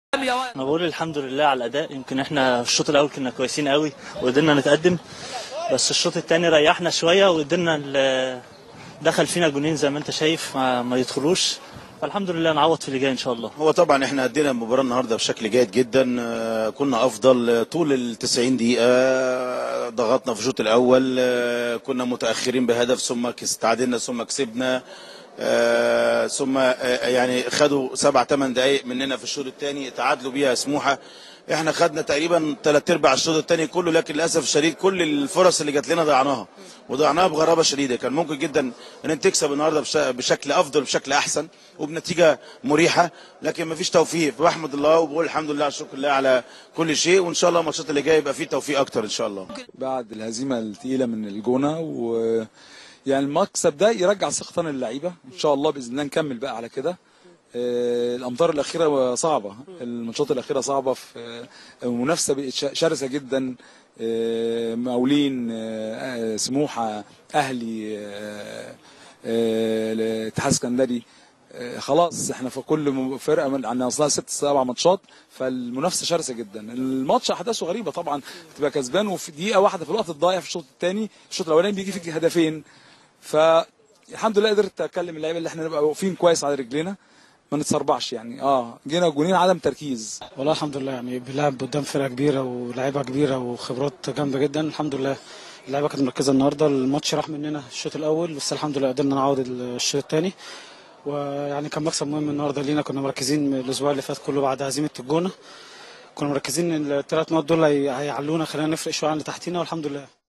انا بقول الحمد لله على الاداء يمكن احنا في الشوط الاول كنا كويسين قوي وقدرنا نتقدم بس الشوط الثاني ريحنا شويه وقدرنا ال- دخل فينا جونين زي ما انت شايف ما, ما يدخلوش فالحمد لله نعوض في اللي جاي ان شاء الله هو طبعا احنا ادينا المباراه النهارده بشكل جيد جدا آه، كنا افضل آه، طول ال 90 دقيقه آه، ضغطنا في الشوط الاول آه، كنا متاخرين بهدف ثم كس- تعادلنا ثم كسبنا آه، ثم آه، يعني خدوا سبع ثمان دقائق مننا في الشوط الثاني تعادلوا بيها سموحه احنا خدنا تقريبا ثلاث ارباع الشوط الثاني كله لكن للاسف الشديد كل الفرص اللي جات لنا ضيعناها وضيعناها بغرابه شديده كان ممكن جدا ان انت تكسب النهارده بش- بشكل افضل بشكل احسن وبنتيجه مريحه لكن ما فيش توفيق بحمد الله وبقول الحمد لله شكر الله على كل شيء وان شاء الله الماتشات اللي جايه يبقى فيه توفيق اكتر ان شاء الله بعد الهزيمه الثقيله من الجونه و يعني المكسب ده يرجع ثقه تاني للعيبه ان شاء الله باذن الله نكمل بقى على كده آه، الامطار الاخيره صعبه الماتشات الاخيره صعبه في آه، منافسه بقت ش- شرسه جدا آه، مقاولين آه، آه، سموحه اهلي آه، آه، الاتحاد السكندري آه، خلاص احنا في كل م- فرقه من عندنا اصلها ست سبع ماتشات فالمنافسه شرسه جدا الماتش احداثه غريبه طبعا تبقى كسبان وفي دقيقه واحده في الوقت الضايع في الشوط الثاني الشوط الاولاني بيجي فيك هدفين فالحمد لله قدرت اكلم اللعيبه اللي احنا نبقى واقفين كويس على رجلينا ما نتسربعش يعني اه جينا جونين عدم تركيز والله الحمد لله يعني بنلعب قدام فرقه كبيره ولاعيبه كبيره وخبرات جامده جدا الحمد لله اللعيبه كانت مركزه النهارده الماتش راح مننا الشوط الاول بس الحمد لله قدرنا نعوض الشوط الثاني ويعني كان مكسب مهم النهارده لينا كنا مركزين من الاسبوع اللي فات كله بعد هزيمه الجونه كنا مركزين ان الثلاث نقط دول هي- هيعلونا خلينا نفرق شويه عن اللي تحتينا والحمد لله